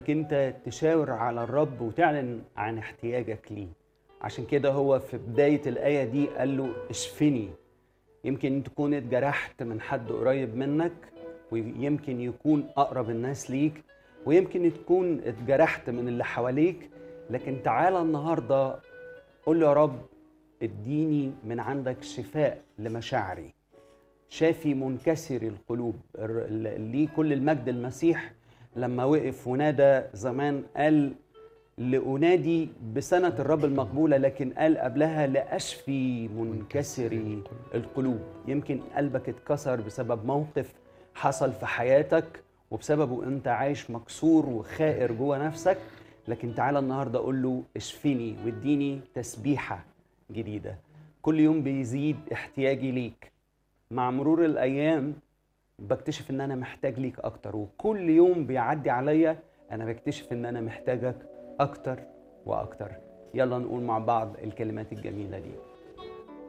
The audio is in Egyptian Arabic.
انت تشاور على الرب وتعلن عن احتياجك ليه عشان كده هو في بداية الآية دي قال له اشفني يمكن تكون اتجرحت من حد قريب منك ويمكن يكون أقرب الناس ليك ويمكن تكون اتجرحت من اللي حواليك لكن تعالى النهاردة قول له يا رب اديني من عندك شفاء لمشاعري شافي منكسر القلوب الر- ليه كل المجد المسيح لما وقف ونادى زمان قال لأنادي بسنة الرب المقبولة لكن قال قبلها لأشفي منكسري القلوب يمكن قلبك اتكسر بسبب موقف حصل في حياتك وبسببه انت عايش مكسور وخائر جوه نفسك لكن تعالى النهارده اقول له اشفيني واديني تسبيحه جديده كل يوم بيزيد احتياجي ليك مع مرور الايام بكتشف ان انا محتاج ليك اكتر وكل يوم بيعدي عليا انا بكتشف ان انا محتاجك اكتر واكتر يلا نقول مع بعض الكلمات الجميله دي